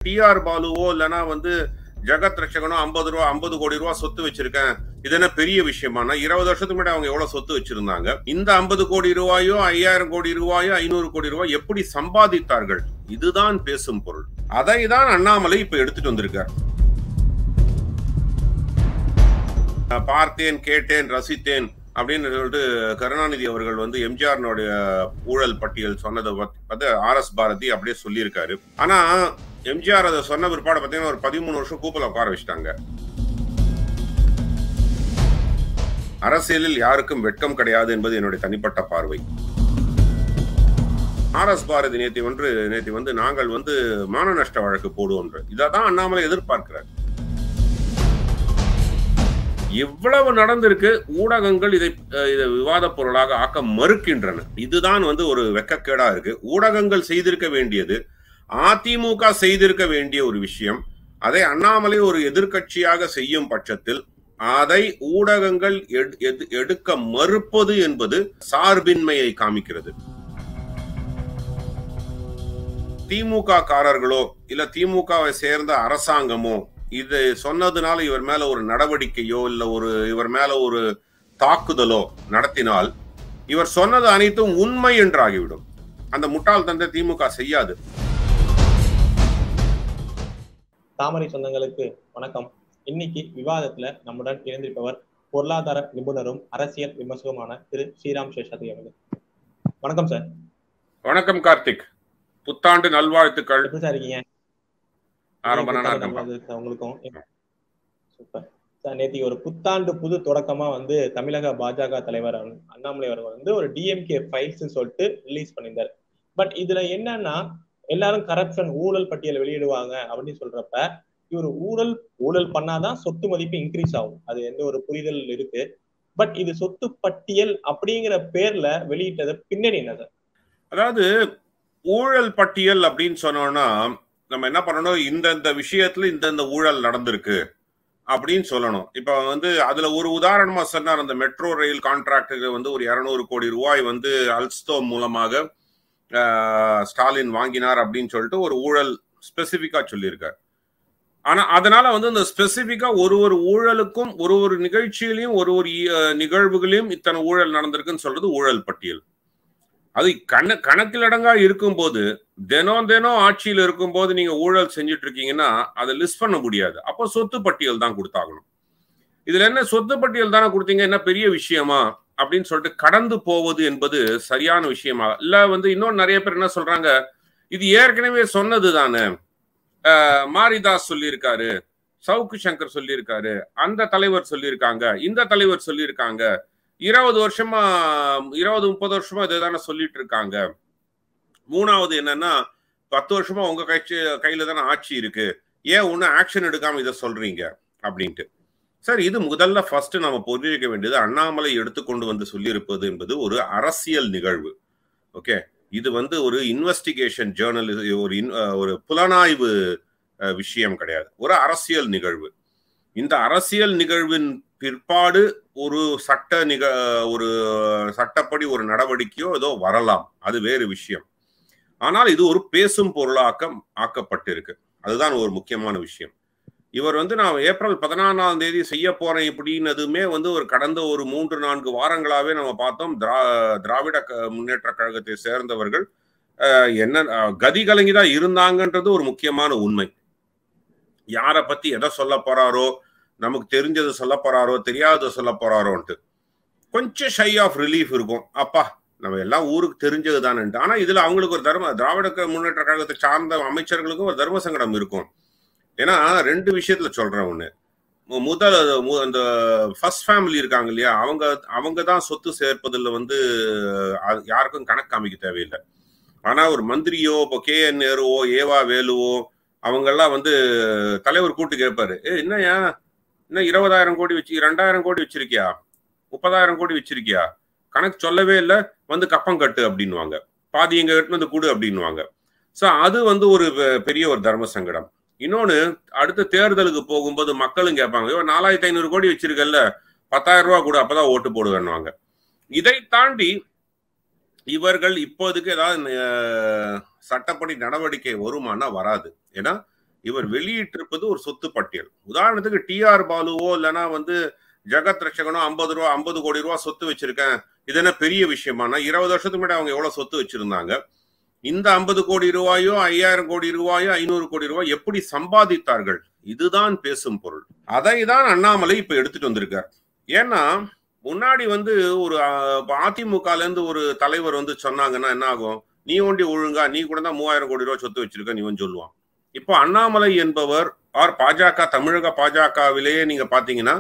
TR பாலுவோ இல்லைன்னா வந்து ஜெகத் ரட்சகனோ ஐம்பது ரூபா ஐம்பது கோடி ரூபா சொத்து வச்சிருக்கேன் இது என்ன பெரிய விஷயமானா இருபது வருஷத்துக்கு முன்னாடி அவங்க எவ்வளவு சொத்து வச்சிருந்தாங்க இந்த ஐம்பது கோடி ரூபாயோ ஐயாயிரம் கோடி ரூபாயோ ஐநூறு கோடி ரூபாய் எப்படி சம்பாதித்தார்கள் இதுதான் பேசும் பொருள் அதை தான் அண்ணாமலை இப்ப எடுத்துட்டு வந்திருக்கார் நான் பார்த்தேன் கேட்டேன் ரசித்தேன் அப்படின்னு சொல்லிட்டு கருணாநிதி அவர்கள் வந்து எம்ஜிஆர்னுடைய ஊழல் பட்டியல் சொன்னதை பார்த்து ஆர் எஸ் பாரதி அப்படியே சொல்லியிருக்காரு ஆனா எம்ஜிஆர் அதை சொன்ன பிற்பாடு பார்த்தீங்கன்னா ஒரு பதிமூணு வருஷம் கூப்பில் உட்கார வச்சுட்டாங்க அரசியலில் யாருக்கும் வெட்கம் கிடையாது என்பது என்னுடைய தனிப்பட்ட பார்வை ஆர் எஸ் பாரதி நேத்தி ஒன்று நேத்தி வந்து நாங்கள் வந்து மான நஷ்ட வழக்கு போடுவோம் இதை தான் அண்ணாமலை எதிர்பார்க்கிறார் இவ்வளவு நடந்திருக்கு ஊடகங்கள் இதை இதை விவாத பொருளாக ஆக்க மறுக்கின்றன இதுதான் வந்து ஒரு வெக்கக்கேடா இருக்கு ஊடகங்கள் செய்திருக்க வேண்டியது அதிமுக செய்திருக்க வேண்டிய ஒரு விஷயம் அதை அண்ணாமலை ஒரு எதிர்கட்சியாக செய்யும் பட்சத்தில் அதை ஊடகங்கள் எடுக்க மறுப்பது என்பது சார்பின்மையை காமிக்கிறது திமுக காரர்களோ இல்ல திமுகவை சேர்ந்த அரசாங்கமோ இது சொன்னதுனால இவர் மேல ஒரு நடவடிக்கையோ இல்ல ஒரு இவர் மேல ஒரு தாக்குதலோ நடத்தினால் இவர் சொன்னது அனைத்தும் உண்மை என்று ஆகிவிடும் அந்த முட்டாள் தந்தை திமுக செய்யாது தாமரை சொந்தங்களுக்கு வணக்கம் இன்னைக்கு விவாதத்துல நம்முடன் இணைந்திருப்பவர் பொருளாதார நிபுணரும் அரசியல் விமர்சகமான திரு ஸ்ரீராம் சேஷாத்ரி அவர்கள் வணக்கம் சார் வணக்கம் கார்த்திக் புத்தாண்டு நல்வாழ்த்துக்கள் எப்படி சார் இருக்கீங்க ரொம்ப நல்லா இருக்கேன் உங்களுக்கும் சூப்பர் சார் நேத்தி ஒரு புத்தாண்டு புது தொடக்கமா வந்து தமிழக பாஜக தலைவர் அண்ணாமலை அவர்கள் வந்து ஒரு டிஎம்கே ஃபைல்ஸ் சொல்லிட்டு ரிலீஸ் பண்ணியிருந்தார் பட் இதுல என்னன்னா எல்லாரும் கரப்ஷன் ஊழல் பட்டியல் வெளியிடுவாங்க அப்படின்னு சொல்றப்ப இவர் ஊழல் ஊழல் பண்ணாதான் சொத்து மதிப்பு இன்க்ரீஸ் ஆகும் அது எந்த ஒரு புரிதல் இருக்கு பட் இது சொத்து பட்டியல் அப்படிங்கிற பேர்ல வெளியிட்டது பின்னணி என்ன சார் அதாவது ஊழல் பட்டியல் அப்படின்னு சொன்னோம்னா நம்ம என்ன பண்ணணும் இந்தந்த விஷயத்துல இந்தந்த ஊழல் நடந்திருக்கு அப்படின்னு சொல்லணும் இப்ப வந்து அதுல ஒரு உதாரணமா சொன்னார் அந்த மெட்ரோ ரயில் கான்ட்ராக்டுக்கு வந்து ஒரு இருநூறு கோடி ரூபாய் வந்து அல்ஸ்தோ மூலமாக ஸ்டாலின் வாங்கினார் அப்படின்னு சொல்லிட்டு ஒரு ஊழல் ஸ்பெசிபிக்கா சொல்லியிருக்கார் ஆனா அதனால வந்து இந்த ஸ்பெசிபிக்கா ஒரு ஒரு ஊழலுக்கும் ஒரு ஒரு நிகழ்ச்சியிலையும் ஒரு ஒரு நிகழ்வுகளையும் இத்தனை ஊழல் நடந்திருக்குன்னு சொல்றது ஊழல் பட்டியல் அது கண கணக்கிலடங்கா இருக்கும்போது தினம் தினம் ஆட்சியில் இருக்கும்போது நீங்க ஊழல் செஞ்சுட்டு இருக்கீங்கன்னா அதை லிஸ்ட் பண்ண முடியாது அப்போ சொத்து பட்டியல் தான் கொடுத்தாகணும் இதுல என்ன சொத்து பட்டியல் தானே கொடுத்தீங்க என்ன பெரிய விஷயமா அப்படின்னு சொல்லிட்டு கடந்து போவது என்பது சரியான விஷயமா இல்ல வந்து இன்னொன்று நிறைய பேர் என்ன சொல்றாங்க இது ஏற்கனவே சொன்னது தானே மாரிதாஸ் சொல்லியிருக்காரு சவுக்கு சங்கர் சொல்லியிருக்காரு அந்த தலைவர் சொல்லியிருக்காங்க இந்த தலைவர் சொல்லியிருக்காங்க இருபது வருஷமா இருபது முப்பது வருஷமா இதை தானே சொல்லிட்டு இருக்காங்க மூணாவது என்னன்னா பத்து வருஷமா உங்க கட்சி கையில தானே ஆட்சி இருக்கு ஏன் ஒன்னும் ஆக்ஷன் எடுக்காம இதை சொல்றீங்க அப்படின்ட்டு சார் இது முதல்ல ஃபர்ஸ்ட் நம்ம புரிஞ்சிக்க வேண்டியது அண்ணாமலை எடுத்துக்கொண்டு வந்து சொல்லியிருப்பது என்பது ஒரு அரசியல் நிகழ்வு ஓகே இது வந்து ஒரு இன்வெஸ்டிகேஷன் ஜேர்னல் ஒரு ஒரு புலனாய்வு விஷயம் கிடையாது ஒரு அரசியல் நிகழ்வு இந்த அரசியல் நிகழ்வின் பிற்பாடு ஒரு சட்ட நிக ஒரு சட்டப்படி ஒரு நடவடிக்கையோ ஏதோ வரலாம் அது வேறு விஷயம் ஆனால் இது ஒரு பேசும் பொருளாக்கம் ஆக்கப்பட்டிருக்கு அதுதான் ஒரு முக்கியமான விஷயம் இவர் வந்து நான் ஏப்ரல் பதினாலாம் தேதி செய்ய போறேன் இப்படின்னதுமே வந்து ஒரு கடந்த ஒரு மூன்று நான்கு வாரங்களாவே நம்ம பார்த்தோம் திரா திராவிட முன்னேற்ற கழகத்தை சேர்ந்தவர்கள் என்ன கதி கலங்கி தான் இருந்தாங்கன்றது ஒரு முக்கியமான உண்மை யாரை பத்தி எதை சொல்ல போறாரோ நமக்கு தெரிஞ்சது சொல்ல போறாரோ தெரியாதது சொல்ல போறாரோன்ட்டு கொஞ்சம் ஷை ஆஃப் ரிலீஃப் இருக்கும் அப்பா நம்ம எல்லாம் ஊருக்கு தெரிஞ்சது தானேன்ட்டு ஆனா இதுல அவங்களுக்கு ஒரு தர்ம திராவிட முன்னேற்ற கழகத்தை சார்ந்த அமைச்சர்களுக்கும் ஒரு தர்ம சங்கடம் இருக்கும் ஏன்னா ரெண்டு விஷயத்துல சொல்றேன் ஒண்ணு முதல் அந்த ஃபர்ஸ்ட் ஃபேமிலி இருக்காங்க இல்லையா அவங்க அவங்க தான் சொத்து சேர்ப்பதில் வந்து யாருக்கும் கணக்கு காமிக்க தேவையில்லை ஆனா ஒரு மந்திரியோ இப்போ கே என் நேருவோ ஏவா வேலுவோ அவங்கெல்லாம் வந்து தலைவர் கூட்டு கேட்பாரு ஏ என்னையா இன்னும் இருபதாயிரம் கோடி வச்சு ரெண்டாயிரம் கோடி வச்சிருக்கியா முப்பதாயிரம் கோடி வச்சிருக்கியா கணக்கு சொல்லவே இல்லை வந்து கப்பம் கட்டு அப்படின்வாங்க பாதி எங்க கட்டு வந்து கூடு அப்படின்வாங்க ஸோ அது வந்து ஒரு பெரிய ஒரு தர்ம சங்கடம் இன்னொன்னு அடுத்த தேர்தலுக்கு போகும்போது மக்களும் கேட்பாங்க ஐயோ நாலாயிரத்தி ஐநூறு கோடி வச்சிருக்கல பத்தாயிரம் ரூபா கூட அப்பதான் ஓட்டு போடுவேன்னுவாங்க இதை தாண்டி இவர்கள் இப்போதைக்கு ஏதாவது சட்டப்படி நடவடிக்கை வருமானா வராது ஏன்னா இவர் வெளியிட்டிருப்பது ஒரு சொத்து பட்டியல் உதாரணத்துக்கு டி ஆர் பாலுவோ இல்லைன்னா வந்து ஜெகத் ரட்சகனோ ஐம்பது ரூபா ஐம்பது கோடி ரூபா சொத்து வச்சிருக்கேன் இது என்ன பெரிய விஷயமானா இருபது வருஷத்துக்கு முன்னாடி அவங்க எவ்வளவு சொத்து வச்சிருந்தாங்க இந்த ஐம்பது கோடி ரூபாயோ ஐயாயிரம் கோடி ரூபாயோ ஐநூறு கோடி ரூபாய் எப்படி சம்பாதித்தார்கள் இதுதான் பேசும் பொருள் அதை தான் அண்ணாமலை இப்ப எடுத்துட்டு வந்திருக்கார் ஏன்னா முன்னாடி வந்து ஒரு அதிமுகல இருந்து ஒரு தலைவர் வந்து சொன்னாங்கன்னா என்ன ஆகும் நீ ஒண்டி ஒழுங்கா நீ கூட தான் மூவாயிரம் கோடி ரூபாய் சொத்து வச்சிருக்க நீ வந்து சொல்லுவான் இப்போ அண்ணாமலை என்பவர் ஆர் பாஜக தமிழக பாஜகவிலேயே நீங்க பாத்தீங்கன்னா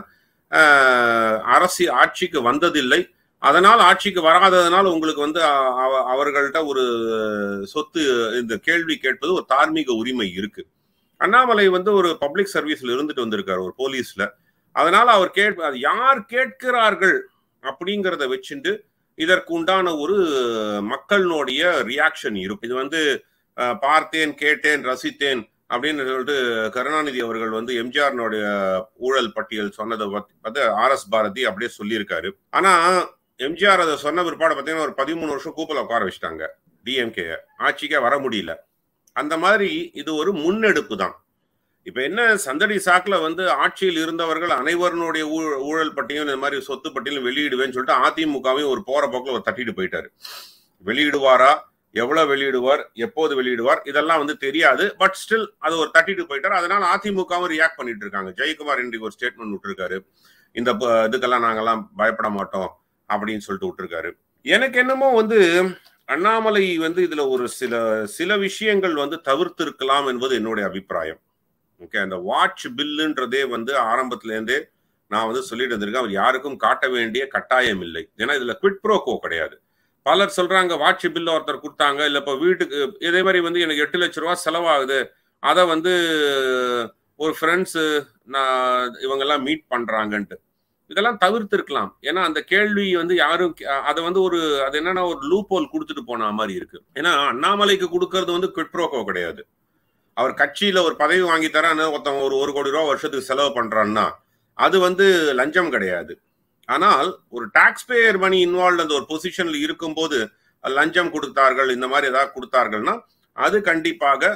அரசு ஆட்சிக்கு வந்ததில்லை அதனால் ஆட்சிக்கு வராததனால் உங்களுக்கு வந்து அவர்கள்ட்ட ஒரு சொத்து இந்த கேள்வி கேட்பது ஒரு தார்மீக உரிமை இருக்கு அண்ணாமலை வந்து ஒரு பப்ளிக் சர்வீஸ்ல இருந்துட்டு வந்திருக்காரு ஒரு போலீஸ்ல அதனால அவர் கேட்ப யார் கேட்கிறார்கள் அப்படிங்கிறத வச்சுட்டு இதற்கு உண்டான ஒரு மக்களினுடைய ரியாக்ஷன் இருக்கும் இது வந்து பார்த்தேன் கேட்டேன் ரசித்தேன் அப்படின்னு சொல்லிட்டு கருணாநிதி அவர்கள் வந்து எம்ஜிஆர்னுடைய ஊழல் பட்டியல் சொன்னதை பார்த்து ஆர் எஸ் பாரதி அப்படியே சொல்லியிருக்காரு ஆனா எம்ஜிஆர் அதை சொன்ன பிற்பாடு பார்த்தீங்கன்னா ஒரு பதிமூணு வருஷம் கூப்பில் உட்கார வச்சுட்டாங்க டிஎம்கே ஆட்சிக்கே வர முடியல அந்த மாதிரி இது ஒரு முன்னெடுப்பு தான் இப்ப என்ன சந்தடி சாக்குல வந்து ஆட்சியில் இருந்தவர்கள் அனைவருடைய ஊழல் பட்டியலும் இந்த மாதிரி சொத்து பட்டியலும் வெளியிடுவேன்னு சொல்லிட்டு அதிமுகவையும் ஒரு போற போக்கில் ஒரு தட்டிட்டு போயிட்டாரு வெளியிடுவாரா எவ்வளவு வெளியிடுவார் எப்போது வெளியிடுவார் இதெல்லாம் வந்து தெரியாது பட் ஸ்டில் அது ஒரு தட்டிட்டு போயிட்டார் அதனால அதிமுகவும் ரியாக்ட் பண்ணிட்டு இருக்காங்க ஜெயக்குமார் இன்றைக்கு ஒரு ஸ்டேட்மெண்ட் விட்டுருக்காரு இந்த இதுக்கெல்லாம் நாங்கெல்லாம் பயப்பட மாட்டோம் அப்படின்னு சொல்லிட்டு விட்டுருக்காரு எனக்கு என்னமோ வந்து அண்ணாமலை வந்து இதுல ஒரு சில சில விஷயங்கள் வந்து தவிர்த்து இருக்கலாம் என்பது என்னுடைய அபிப்பிராயம் ஓகே அந்த வாட்ச் பில்லுன்றதே வந்து ஆரம்பத்துல இருந்தே நான் வந்து சொல்லிட்டு இருந்திருக்கேன் அவர் யாருக்கும் காட்ட வேண்டிய கட்டாயம் இல்லை ஏன்னா இதுல குவிட் ப்ரோக்கோ கிடையாது பலர் சொல்றாங்க வாட்ச் பில் ஒருத்தர் கொடுத்தாங்க இல்ல இப்ப வீட்டுக்கு இதே மாதிரி வந்து எனக்கு எட்டு லட்ச ரூபா செலவாகுது அதை வந்து ஒரு ஃப்ரெண்ட்ஸு நான் இவங்கெல்லாம் மீட் பண்றாங்கன்ட்டு இதெல்லாம் தவிர்த்து இருக்கலாம் ஏன்னா அந்த கேள்வி வந்து யாரும் அதை வந்து ஒரு அது என்னன்னா ஒரு லூப் ஹோல் கொடுத்துட்டு போன மாதிரி இருக்கு ஏன்னா அண்ணாமலைக்கு கொடுக்கறது வந்து குவிட்ப்ரோக்கோ கிடையாது அவர் கட்சியில ஒரு பதவி வாங்கி தரான்னு ஒருத்தன் ஒரு ஒரு கோடி ரூபா வருஷத்துக்கு செலவு பண்றான்னா அது வந்து லஞ்சம் கிடையாது ஆனால் ஒரு டாக்ஸ் பேயர் மணி இன்வால்வ் அந்த ஒரு பொசிஷன்ல இருக்கும்போது லஞ்சம் கொடுத்தார்கள் இந்த மாதிரி ஏதாவது கொடுத்தார்கள்னா அது கண்டிப்பாக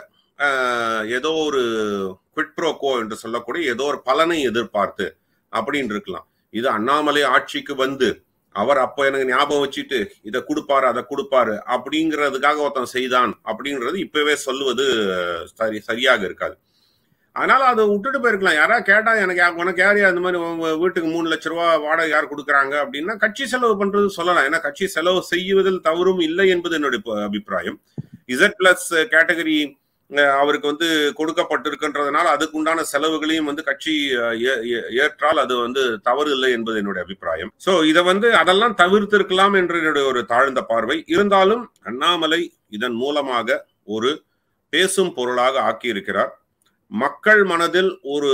ஏதோ ஒரு குவிட்ப்ரோக்கோ என்று சொல்லக்கூடிய ஏதோ ஒரு பலனை எதிர்பார்த்து அப்படின்னு இருக்கலாம் இது அண்ணாமலை ஆட்சிக்கு வந்து அவர் அப்போ எனக்கு ஞாபகம் வச்சுட்டு இதை கொடுப்பாரு அதை கொடுப்பாரு அப்படிங்கிறதுக்காக ஒருத்தன் செய்தான் அப்படிங்கிறது இப்பவே சொல்லுவது சரி சரியாக இருக்காது அதனால அதை விட்டுட்டு போயிருக்கலாம் யாரா கேட்டா எனக்கு உனக்கு யார் அந்த மாதிரி வீட்டுக்கு மூணு லட்ச ரூபா வாடகை யார் கொடுக்குறாங்க அப்படின்னா கட்சி செலவு பண்றது சொல்லலாம் ஏன்னா கட்சி செலவு செய்வதில் தவறும் இல்லை என்பது என்னுடைய அபிப்பிராயம் இசட் பிளஸ் கேட்டகரி அவருக்கு வந்து கொடுக்கப்பட்டிருக்கின்றதுனால அதுக்கு உண்டான செலவுகளையும் வந்து கட்சி ஏற்றால் அது வந்து தவறு இல்லை என்பது என்னுடைய அபிப்பிராயம் சோ இதை வந்து அதெல்லாம் தவிர்த்திருக்கலாம் என்று என்னுடைய ஒரு தாழ்ந்த பார்வை இருந்தாலும் அண்ணாமலை இதன் மூலமாக ஒரு பேசும் பொருளாக ஆக்கியிருக்கிறார் மக்கள் மனதில் ஒரு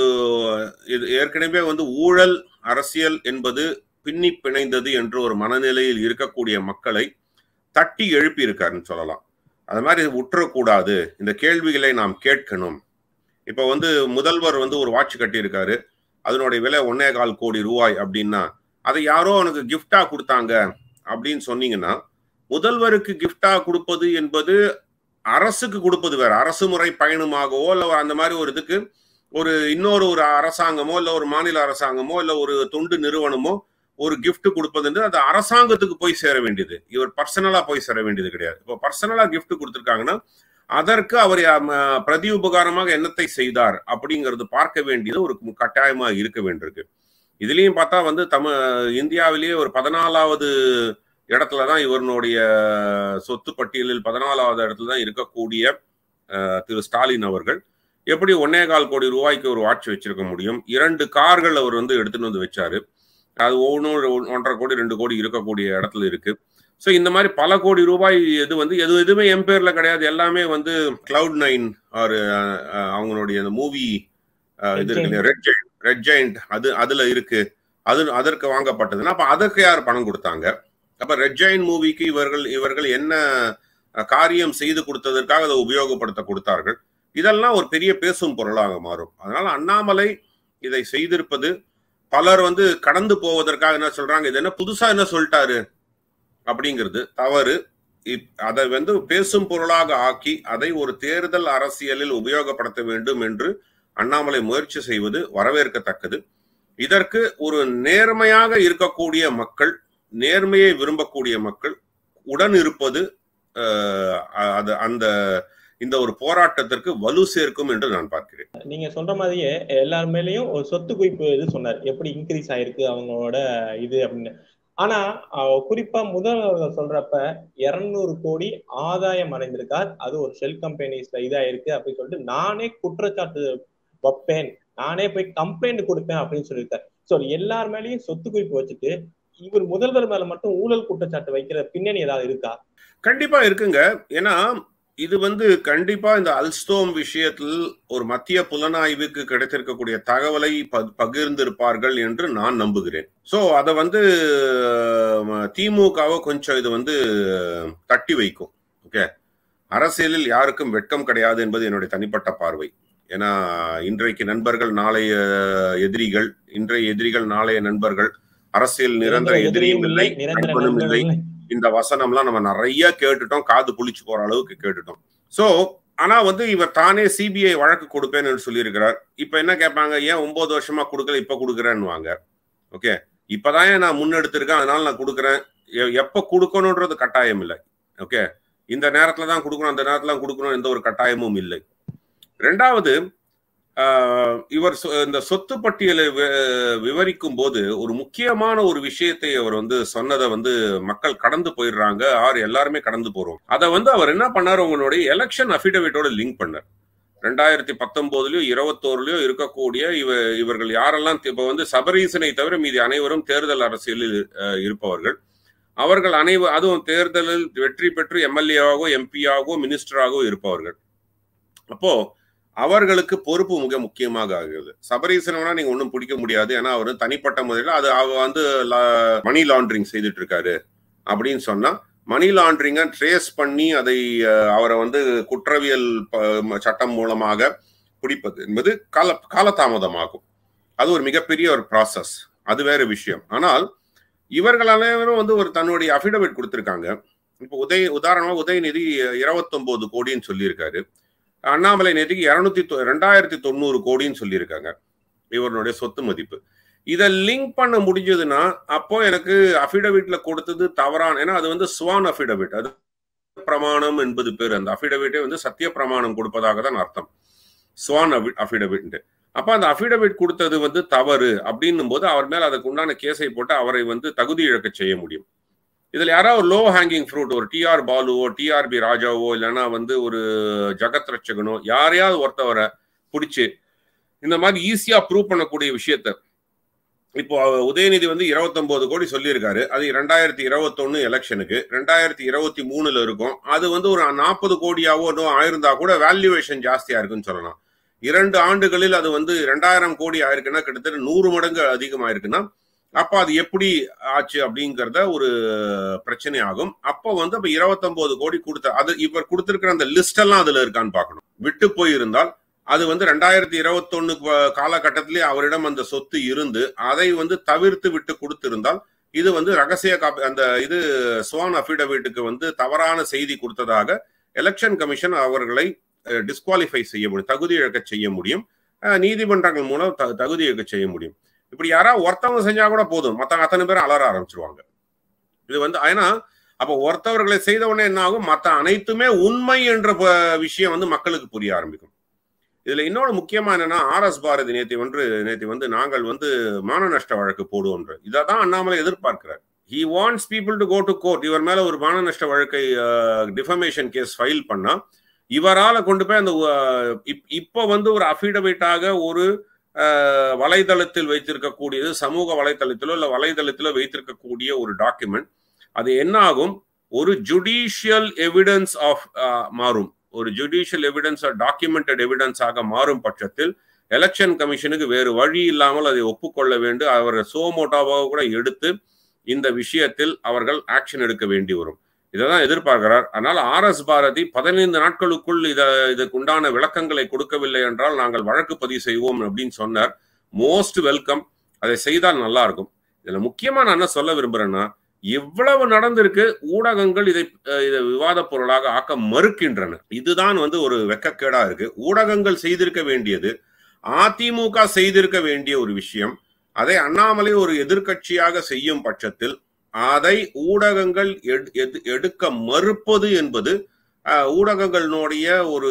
ஏற்கனவே வந்து ஊழல் அரசியல் என்பது பின்னி பிணைந்தது என்று ஒரு மனநிலையில் இருக்கக்கூடிய மக்களை தட்டி எழுப்பி இருக்காருன்னு சொல்லலாம் அது மாதிரி உற்றக்கூடாது இந்த கேள்விகளை நாம் கேட்கணும் இப்போ வந்து முதல்வர் வந்து ஒரு வாட்ச் கட்டியிருக்காரு அதனுடைய விலை ஒன்னே கால் கோடி ரூபாய் அப்படின்னா அதை யாரோ எனக்கு கிஃப்டா கொடுத்தாங்க அப்படின்னு சொன்னீங்கன்னா முதல்வருக்கு கிஃப்டா கொடுப்பது என்பது அரசுக்கு கொடுப்பது வேற அரசு முறை பயணமாகவோ இல்லை அந்த மாதிரி ஒரு இதுக்கு ஒரு இன்னொரு ஒரு அரசாங்கமோ இல்லை ஒரு மாநில அரசாங்கமோ இல்லை ஒரு தொண்டு நிறுவனமோ ஒரு கிஃப்ட் கொடுப்பது அது அரசாங்கத்துக்கு போய் சேர வேண்டியது இவர் பர்சனலா போய் சேர வேண்டியது கிடையாது இப்போ பர்சனலா கிஃப்ட் கொடுத்துருக்காங்கன்னா அதற்கு அவர் பிரதி உபகாரமாக என்னத்தை செய்தார் அப்படிங்கிறது பார்க்க வேண்டியது ஒரு கட்டாயமா இருக்க வேண்டியிருக்கு இதுலயும் பார்த்தா வந்து தமிழ் இந்தியாவிலேயே ஒரு பதினாலாவது இடத்துல தான் இவருடைய சொத்து பட்டியலில் பதினாலாவது இடத்துல தான் இருக்கக்கூடிய திரு ஸ்டாலின் அவர்கள் எப்படி ஒன்னே கால் கோடி ரூபாய்க்கு ஒரு வாட்ச் வச்சிருக்க முடியும் இரண்டு கார்கள் அவர் வந்து எடுத்துட்டு வந்து வச்சாரு அது ஒவ்வொன்றும் ஒன்றரை கோடி ரெண்டு கோடி இருக்கக்கூடிய இடத்துல இருக்கு ஸோ இந்த மாதிரி பல கோடி ரூபாய் இது வந்து எது எதுவுமே எம் பேர்ல கிடையாது எல்லாமே வந்து கிளவுட் நைன் ஒரு அவங்களுடைய அந்த மூவி இது இருக்கு ரெட் ஜெயிண்ட் ரெட் ஜெயிண்ட் அது அதுல இருக்கு அது அதற்கு வாங்கப்பட்டதுன்னா அப்ப அதற்கு யார் பணம் கொடுத்தாங்க அப்ப ரெட் ஜெயிண்ட் மூவிக்கு இவர்கள் இவர்கள் என்ன காரியம் செய்து கொடுத்ததற்காக அதை உபயோகப்படுத்த கொடுத்தார்கள் இதெல்லாம் ஒரு பெரிய பேசும் பொருளாக மாறும் அதனால அண்ணாமலை இதை செய்திருப்பது பலர் வந்து கடந்து போவதற்காக என்ன சொல்றாங்க இது என்ன புதுசா என்ன சொல்லிட்டாரு அப்படிங்கிறது தவறு அதை வந்து பேசும் பொருளாக ஆக்கி அதை ஒரு தேர்தல் அரசியலில் உபயோகப்படுத்த வேண்டும் என்று அண்ணாமலை முயற்சி செய்வது வரவேற்கத்தக்கது இதற்கு ஒரு நேர்மையாக இருக்கக்கூடிய மக்கள் நேர்மையை விரும்பக்கூடிய மக்கள் உடன் இருப்பது அது அந்த இந்த ஒரு போராட்டத்திற்கு வலு சேர்க்கும் என்று நான் பார்க்கிறேன் நீங்க சொல்ற மாதிரியே எல்லார் மேலேயும் ஒரு சொத்து குவிப்பு இது சொன்னார் எப்படி இன்க்ரீஸ் ஆயிருக்கு அவங்களோட இது அப்படின்னு ஆனா குறிப்பா முதல்வர் சொல்றப்ப இருநூறு கோடி ஆதாயம் அடைந்திருக்கார் அது ஒரு ஷெல் கம்பெனிஸ்ல இதாயிருக்கு அப்படின்னு சொல்லிட்டு நானே குற்றச்சாட்டு வைப்பேன் நானே போய் கம்ப்ளைண்ட் கொடுப்பேன் அப்படின்னு சொல்லியிருக்காரு ஸோ எல்லார் மேலேயும் சொத்து குவிப்பு வச்சுட்டு இவர் முதல்வர் மேல மட்டும் ஊழல் குற்றச்சாட்டு வைக்கிற பின்னணி ஏதாவது இருக்கா கண்டிப்பா இருக்குங்க ஏன்னா இது வந்து கண்டிப்பா இந்த அல்ஸ்டோம் விஷயத்தில் ஒரு மத்திய புலனாய்வுக்கு கிடைத்திருக்கக்கூடிய தகவலை பகிர்ந்திருப்பார்கள் என்று நான் நம்புகிறேன் சோ அதை வந்து திமுகவை கொஞ்சம் இது வந்து தட்டி வைக்கும் ஓகே அரசியலில் யாருக்கும் வெட்கம் கிடையாது என்பது என்னுடைய தனிப்பட்ட பார்வை ஏன்னா இன்றைக்கு நண்பர்கள் நாளைய எதிரிகள் இன்றைய எதிரிகள் நாளைய நண்பர்கள் அரசியல் நிரந்தர எதிரியும் இல்லை நண்பனும் இல்லை இந்த வசனம்லாம் நம்ம நிறைய கேட்டுட்டோம் காது புளிச்சு போற அளவுக்கு கேட்டுட்டோம் சோ ஆனா வந்து இவர் தானே சிபிஐ வழக்கு கொடுப்பேன்னு சொல்லியிருக்கிறார் இப்ப என்ன கேட்பாங்க ஏன் ஒன்பது வருஷமா கொடுக்கல இப்ப கொடுக்குறேன்னு ஓகே இப்பதான் நான் முன்னெடுத்திருக்கேன் அதனால நான் கொடுக்குறேன் எப்ப கொடுக்கணுன்றது கட்டாயம் இல்லை ஓகே இந்த நேரத்துல தான் கொடுக்கணும் அந்த நேரத்துல தான் கொடுக்கணும் எந்த ஒரு கட்டாயமும் இல்லை ரெண்டாவது இவர் இந்த சொத்து பட்டியலை விவரிக்கும் போது ஒரு முக்கியமான ஒரு விஷயத்தை அவர் வந்து சொன்னதை வந்து மக்கள் கடந்து போயிடுறாங்க ஆறு எல்லாருமே கடந்து போறோம் அதை வந்து அவர் என்ன பண்ணார் உங்களுடைய எலெக்ஷன் அபிடவிட்டோட லிங்க் பண்ணார் ரெண்டாயிரத்தி பத்தொன்பதுலயோ இருபத்தோருலயோ இருக்கக்கூடிய இவ இவர்கள் யாரெல்லாம் இப்ப வந்து சபரீசனை தவிர மீதி அனைவரும் தேர்தல் அரசியலில் இருப்பவர்கள் அவர்கள் அனைவரும் அதுவும் தேர்தலில் வெற்றி பெற்று எம்எல்ஏவாகவோ எம்பியாகவோ மினிஸ்டராகவோ இருப்பவர்கள் அப்போ அவர்களுக்கு பொறுப்பு மிக முக்கியமாக ஆகிறது சபரீசனா நீங்க ஒன்றும் பிடிக்க முடியாது ஏன்னா அவர் தனிப்பட்ட முறையில் அது அவர் வந்து மணி லாண்டரிங் செய்துட்டு இருக்காரு அப்படின்னு சொன்னா மணி லாண்டரிங்கை ட்ரேஸ் பண்ணி அதை அவரை வந்து குற்றவியல் சட்டம் மூலமாக பிடிப்பது என்பது கால காலதாமதமாகும் அது ஒரு மிகப்பெரிய ஒரு ப்ராசஸ் அது வேற விஷயம் ஆனால் இவர்கள் அனைவரும் வந்து ஒரு தன்னுடைய அஃபிடவிட் கொடுத்துருக்காங்க இப்போ உதய உதாரணமாக உதயநிதி இருபத்தொன்பது கோடின்னு சொல்லியிருக்காரு அண்ணாமலை நேற்றுக்கு இரநூத்தி ரெண்டாயிரத்தி தொண்ணூறு கோடின்னு சொல்லியிருக்காங்க இவருடைய சொத்து மதிப்பு இதை லிங்க் பண்ண முடிஞ்சதுன்னா அப்போ எனக்கு அஃபிடவிட்ல கொடுத்தது தவறான ஏன்னா அது வந்து ஸ்வான் அஃபிடவிட் அது பிரமாணம் என்பது பேர் அந்த அஃபிடவிட்டே வந்து சத்திய பிரமாணம் கொடுப்பதாக தான் அர்த்தம் ஸ்வான் அஃபிடவிட் அப்ப அந்த அஃபிடவிட் கொடுத்தது வந்து தவறு அப்படின்னும் போது அவர் மேல அதுக்கு உண்டான கேஸை போட்டு அவரை வந்து தகுதி இழக்க செய்ய முடியும் இதுல யாராவது லோ ஹேங்கிங் ஃப்ரூட் ஒரு டிஆர் பாலுவோ டிஆர்பி ராஜாவோ இல்லைன்னா வந்து ஒரு ஜகத் ரட்சகனோ யாரையாவது ஒருத்தவரை பிடிச்சி இந்த மாதிரி ஈஸியா ப்ரூவ் பண்ணக்கூடிய விஷயத்த இப்போ உதயநிதி வந்து இருபத்தொன்பது கோடி சொல்லியிருக்காரு அது ரெண்டாயிரத்தி இருபத்தொன்னு எலெக்ஷனுக்கு ரெண்டாயிரத்தி இருபத்தி மூணுல இருக்கும் அது வந்து ஒரு நாற்பது கோடியாவோ இன்னும் ஆயிருந்தா கூட வேல்யூவேஷன் ஜாஸ்தியா இருக்குன்னு சொல்லலாம் இரண்டு ஆண்டுகளில் அது வந்து ரெண்டாயிரம் கோடி ஆயிருக்குன்னா கிட்டத்தட்ட நூறு மடங்கு அதிகமாயிருக்குன்னா அப்ப அது எப்படி ஆச்சு அப்படிங்கிறத ஒரு பிரச்சனை ஆகும் அப்போ வந்து அப்ப இருபத்தொன்பது கோடி கொடுத்த அது இவர் கொடுத்திருக்கிற அந்த லிஸ்ட் எல்லாம் அதுல இருக்கான்னு பார்க்கணும் விட்டு போயிருந்தால் அது வந்து ரெண்டாயிரத்தி இருபத்தொன்னு காலகட்டத்திலே அவரிடம் அந்த சொத்து இருந்து அதை வந்து தவிர்த்து விட்டு கொடுத்திருந்தால் இது வந்து ரகசிய காப்பி அந்த இது ஸ்வான் அபிடவிட்டுக்கு வந்து தவறான செய்தி கொடுத்ததாக எலெக்ஷன் கமிஷன் அவர்களை டிஸ்குவாலிஃபை செய்ய முடியும் தகுதி இழக்க செய்ய முடியும் நீதிமன்றங்கள் மூலம் தகுதி இழக்க செய்ய முடியும் இப்படி யாராவது ஒருத்தவங்க செஞ்சா கூட போதும் மற்ற அத்தனை பேரும் அலற ஆரம்பிச்சிருவாங்க இது வந்து ஏன்னா அப்போ ஒருத்தவர்களை செய்த உடனே என்ன ஆகும் மற்ற அனைத்துமே உண்மை என்ற விஷயம் வந்து மக்களுக்கு புரிய ஆரம்பிக்கும் இதுல இன்னொரு முக்கியமா என்னன்னா ஆர் எஸ் பாரதி நேத்தி வந்து நேத்தி வந்து நாங்கள் வந்து மான நஷ்ட வழக்கு போடுவோம் இதை தான் அண்ணாமலை எதிர்பார்க்கிறார் he wants people to go to court இவர் மேல ஒரு மான நஷ்ட வழக்கை டிஃபமேஷன் கேஸ் ஃபைல் பண்ணா இவரால கொண்டு போய் அந்த இப்போ வந்து ஒரு அஃபிடவிட்டாக ஒரு வலைதளத்தில் வைத்திருக்கக்கூடியது சமூக வலைதளத்திலோ இல்லை வலைதளத்திலோ வைத்திருக்கக்கூடிய ஒரு டாக்குமெண்ட் அது என்ன ஆகும் ஒரு ஜுடிஷியல் எவிடன்ஸ் ஆஃப் மாறும் ஒரு ஜுடிஷியல் எவிடன்ஸ் டாக்குமெண்டட் எவிடன்ஸாக மாறும் பட்சத்தில் எலெக்ஷன் கமிஷனுக்கு வேறு வழி இல்லாமல் அதை ஒப்புக்கொள்ள வேண்டும் அவர் சோமோட்டாவாக கூட எடுத்து இந்த விஷயத்தில் அவர்கள் ஆக்ஷன் எடுக்க வேண்டி வரும் இதை தான் எதிர்பார்க்கிறார் அதனால் ஆர் எஸ் பாரதி பதினைந்து நாட்களுக்குள் இதை இதுக்கு உண்டான விளக்கங்களை கொடுக்கவில்லை என்றால் நாங்கள் வழக்கு பதிவு செய்வோம் அப்படின்னு சொன்னார் மோஸ்ட் வெல்கம் அதை செய்தால் நல்லா இருக்கும் இதுல முக்கியமா நான் என்ன சொல்ல விரும்புறேன்னா இவ்வளவு நடந்திருக்கு ஊடகங்கள் இதை இதை விவாத பொருளாக ஆக்க மறுக்கின்றன இதுதான் வந்து ஒரு வெக்கக்கேடா இருக்கு ஊடகங்கள் செய்திருக்க வேண்டியது அதிமுக செய்திருக்க வேண்டிய ஒரு விஷயம் அதை அண்ணாமலை ஒரு எதிர்கட்சியாக செய்யும் பட்சத்தில் அதை ஊடகங்கள் எடுக்க மறுப்பது என்பது ஊடகங்களினுடைய ஒரு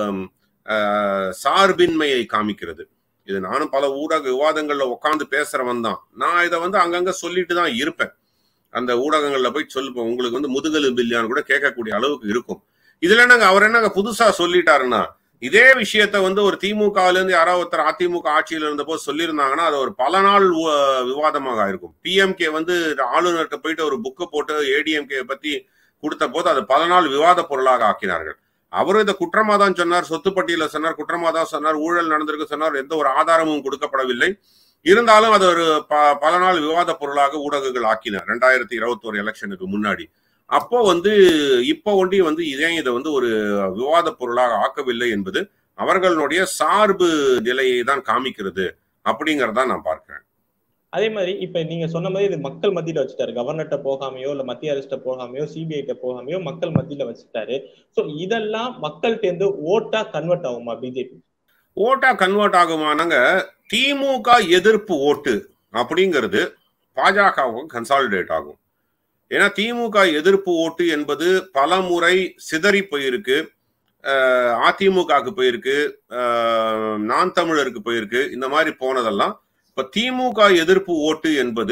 சார்பின்மையை காமிக்கிறது இது நானும் பல ஊடக விவாதங்கள்ல உட்காந்து பேசுறவன் தான் நான் இதை வந்து அங்கங்க சொல்லிட்டு தான் இருப்பேன் அந்த ஊடகங்கள்ல போய் சொல்லுப்பேன் உங்களுக்கு வந்து முதுகெலு பில்லியான்னு கூட கேட்கக்கூடிய அளவுக்கு இருக்கும் இதுல என்னங்க அவர் என்னங்க புதுசா சொல்லிட்டாருன்னா இதே விஷயத்த வந்து ஒரு திமுகல இருந்து யாராவது ஒருத்தர் அதிமுக ஆட்சியில் இருந்த போது சொல்லியிருந்தாங்கன்னா அது ஒரு பல நாள் விவாதமாக இருக்கும் பிஎம்கே வந்து ஆளுநர்கிட்ட போயிட்டு ஒரு புக்கு போட்டு ஏடிஎம்கே பத்தி கொடுத்த போது அது பல நாள் விவாத பொருளாக ஆக்கினார்கள் அவரும் இதை குற்றமா தான் சொன்னார் சொத்து பட்டியல சொன்னார் குற்றமா தான் சொன்னார் ஊழல் நடந்திருக்கு சொன்னார் எந்த ஒரு ஆதாரமும் கொடுக்கப்படவில்லை இருந்தாலும் அது ஒரு பல நாள் விவாத பொருளாக ஊடகங்கள் ஆக்கினார் ரெண்டாயிரத்தி இருபத்தோரு எலெக்ஷனுக்கு முன்னாடி அப்போ வந்து இப்போ ஒண்டி வந்து இதே இதை வந்து ஒரு விவாத பொருளாக ஆக்கவில்லை என்பது அவர்களுடைய சார்பு நிலையை தான் காமிக்கிறது அப்படிங்கறத நான் பார்க்கிறேன் அதே மாதிரி இப்ப நீங்க சொன்ன மாதிரி இது மக்கள் மத்தியில வச்சுட்டாரு கவர்னர்கிட்ட போகாமையோ இல்ல மத்திய அரசிட்ட போகாமையோ சிபிஐட்ட போகாமையோ மக்கள் மத்தியில வச்சுட்டாரு சோ இதெல்லாம் மக்கள்கிட்ட இருந்து ஓட்டா கன்வெர்ட் ஆகுமா பிஜேபி ஓட்டா கன்வெர்ட் ஆகுமானாங்க திமுக எதிர்ப்பு ஓட்டு அப்படிங்கிறது பாஜகவுக்கு கன்சாலிடேட் ஆகும் ஏன்னா திமுக எதிர்ப்பு ஓட்டு என்பது பல முறை சிதறி போயிருக்கு அதிமுகவுக்கு போயிருக்கு நான் தமிழருக்கு போயிருக்கு இந்த மாதிரி போனதெல்லாம் இப்ப திமுக எதிர்ப்பு ஓட்டு என்பது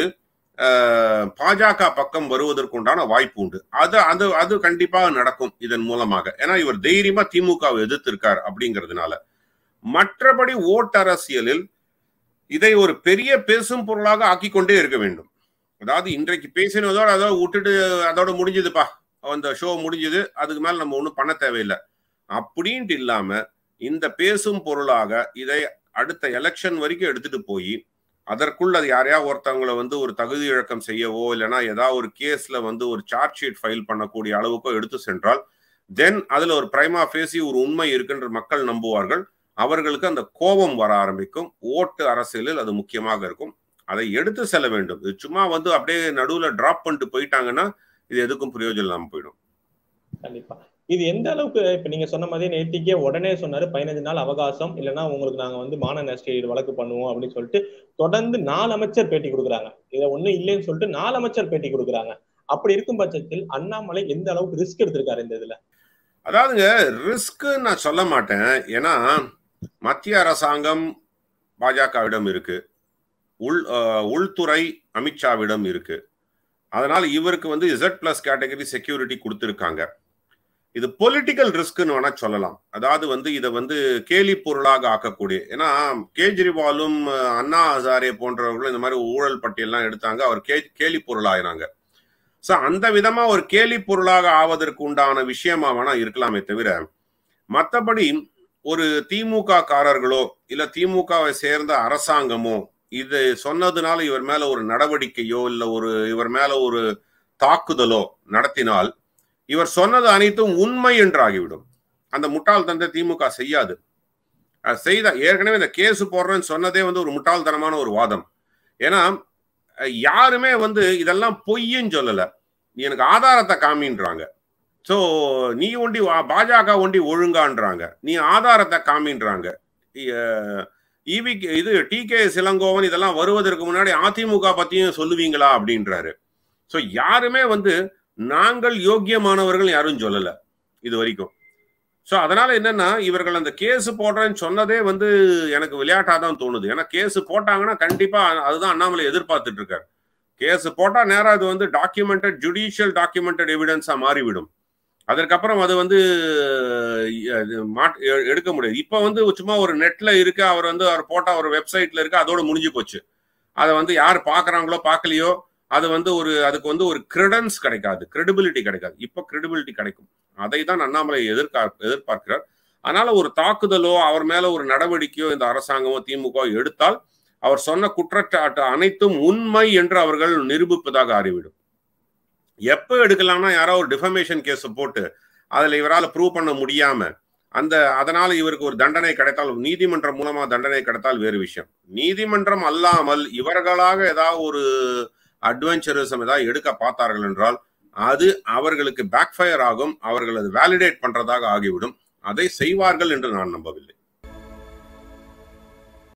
பாஜக பக்கம் வருவதற்குண்டான வாய்ப்பு உண்டு அது அது அது கண்டிப்பாக நடக்கும் இதன் மூலமாக ஏன்னா இவர் தைரியமா திமுகவை எதிர்த்திருக்கார் அப்படிங்கிறதுனால மற்றபடி ஓட்டரசியலில் இதை ஒரு பெரிய பேசும் பொருளாக ஆக்கி கொண்டே இருக்க வேண்டும் அதாவது இன்றைக்கு பேசினதோட அதோட விட்டுட்டு அதோட முடிஞ்சதுப்பா அந்த ஷோ முடிஞ்சது அதுக்கு மேல நம்ம ஒன்றும் பண்ண தேவையில்லை அப்படின்ட்டு இல்லாம இந்த பேசும் பொருளாக இதை அடுத்த எலெக்ஷன் வரைக்கும் எடுத்துட்டு போய் அதற்குள் அது யாரையா ஒருத்தவங்களை வந்து ஒரு தகுதி இழக்கம் செய்யவோ இல்லைன்னா ஏதாவது ஒரு கேஸ்ல வந்து ஒரு சார்ஜ் ஷீட் ஃபைல் பண்ணக்கூடிய அளவுக்கோ எடுத்து சென்றால் தென் அதுல ஒரு பிரைமா பேசி ஒரு உண்மை இருக்குன்ற மக்கள் நம்புவார்கள் அவர்களுக்கு அந்த கோபம் வர ஆரம்பிக்கும் ஓட்டு அரசியலில் அது முக்கியமாக இருக்கும் அதை எடுத்து செல்ல வேண்டும் இது சும்மா வந்து அப்படியே நடுவுல டிராப் பண்ணிட்டு போயிட்டாங்கன்னா இது எதுக்கும் பிரயோஜனம் இல்லாம போயிடும் கண்டிப்பா இது எந்த அளவுக்கு இப்ப நீங்க சொன்ன மாதிரி நேத்திக்கே உடனே சொன்னாரு பதினஞ்சு நாள் அவகாசம் இல்லைன்னா உங்களுக்கு நாங்க வந்து மான நஷ்டீடு வழக்கு பண்ணுவோம் அப்படின்னு சொல்லிட்டு தொடர்ந்து நாலு அமைச்சர் பேட்டி கொடுக்குறாங்க இதை ஒண்ணு இல்லைன்னு சொல்லிட்டு நாலு அமைச்சர் பேட்டி கொடுக்குறாங்க அப்படி இருக்கும் பட்சத்தில் அண்ணாமலை எந்த அளவுக்கு ரிஸ்க் எடுத்திருக்காரு இந்த இதுல அதாவதுங்க ரிஸ்க் நான் சொல்ல மாட்டேன் ஏன்னா மத்திய அரசாங்கம் பாஜகவிடம் இருக்கு உள் உள்துறை அமித்ஷாவிடம் இருக்கு அதனால இவருக்கு வந்து இசட் பிளஸ் கேட்டகரி செக்யூரிட்டி கொடுத்துருக்காங்க இது பொலிட்டிக்கல் ரிஸ்க்னு வேணா சொல்லலாம் அதாவது வந்து இதை வந்து கேலி பொருளாக ஆக்கக்கூடிய ஏன்னா கேஜ்ரிவாலும் அண்ணா ஹசாரே போன்றவர்களும் இந்த மாதிரி ஊழல் பட்டியல்லாம் எடுத்தாங்க அவர் கே கேலி பொருளாயினாங்க ஸோ அந்த விதமா ஒரு கேலி பொருளாக ஆவதற்கு உண்டான விஷயமா வேணா இருக்கலாமே தவிர மற்றபடி ஒரு திமுக காரர்களோ இல்ல திமுகவை சேர்ந்த அரசாங்கமோ இது சொன்னதுனால இவர் மேல ஒரு நடவடிக்கையோ இல்ல ஒரு இவர் மேல ஒரு தாக்குதலோ நடத்தினால் இவர் சொன்னது அனைத்தும் உண்மை என்று ஆகிவிடும் அந்த முட்டாள் தந்தை திமுக செய்யாது செய்த ஏற்கனவே இந்த கேஸ் போடுறேன்னு சொன்னதே வந்து ஒரு முட்டாள்தனமான ஒரு வாதம் ஏன்னா யாருமே வந்து இதெல்லாம் பொய்ன்னு சொல்லல நீ எனக்கு ஆதாரத்தை காமின்றாங்க ஸோ நீ ஒண்டி பாஜக ஒண்டி ஒழுங்கான்றாங்க நீ ஆதாரத்தை காமின்றாங்க இவி இது டி கே சிலங்கோவன் இதெல்லாம் வருவதற்கு முன்னாடி அதிமுக பத்தியும் சொல்லுவீங்களா அப்படின்றாரு ஸோ யாருமே வந்து நாங்கள் யோக்கியமானவர்கள் யாரும் சொல்லல இது வரைக்கும் ஸோ அதனால என்னன்னா இவர்கள் அந்த கேஸ் போடுறேன்னு சொன்னதே வந்து எனக்கு விளையாட்டாக தான் தோணுது ஏன்னா கேஸ் போட்டாங்கன்னா கண்டிப்பா அதுதான் அண்ணாமலை எதிர்பார்த்துட்டு இருக்காரு கேஸ் போட்டா நேரம் அது வந்து டாக்குமெண்டட் ஜுடிஷியல் டாக்குமெண்டட் எவிடன்ஸா மாறிவிடும் அதற்கப்புறம் அது வந்து எடுக்க முடியாது இப்போ வந்து சும்மா ஒரு நெட்ல இருக்கு அவர் வந்து அவர் போட்ட ஒரு வெப்சைட்ல இருக்கு அதோட முடிஞ்சு போச்சு அதை வந்து யார் பாக்குறாங்களோ பார்க்கலையோ அது வந்து ஒரு அதுக்கு வந்து ஒரு கிரெடன்ஸ் கிடைக்காது கிரெடிபிலிட்டி கிடைக்காது இப்போ கிரெடிபிலிட்டி கிடைக்கும் அதை தான் அண்ணாமலை எதிர்பார்க்க எதிர்பார்க்கிறார் அதனால ஒரு தாக்குதலோ அவர் மேல ஒரு நடவடிக்கையோ இந்த அரசாங்கமோ திமுக எடுத்தால் அவர் சொன்ன குற்றச்சாட்டு அனைத்தும் உண்மை என்று அவர்கள் நிரூபிப்பதாக அறிவிடும் எப்போ எடுக்கலாம்னா யாரோ ஒரு டிஃபமேஷன் கேஸ் போட்டு அதுல இவரால் ப்ரூவ் பண்ண முடியாம அந்த அதனால இவருக்கு ஒரு தண்டனை கிடைத்தால் நீதிமன்றம் மூலமா தண்டனை கிடைத்தால் வேறு விஷயம் நீதிமன்றம் அல்லாமல் இவர்களாக ஏதாவது ஒரு அட்வென்ச்சரிசம் ஏதாவது எடுக்க பார்த்தார்கள் என்றால் அது அவர்களுக்கு பேக்ஃபயர் ஆகும் அவர்கள் அது வேலிடேட் பண்றதாக ஆகிவிடும் அதை செய்வார்கள் என்று நான் நம்பவில்லை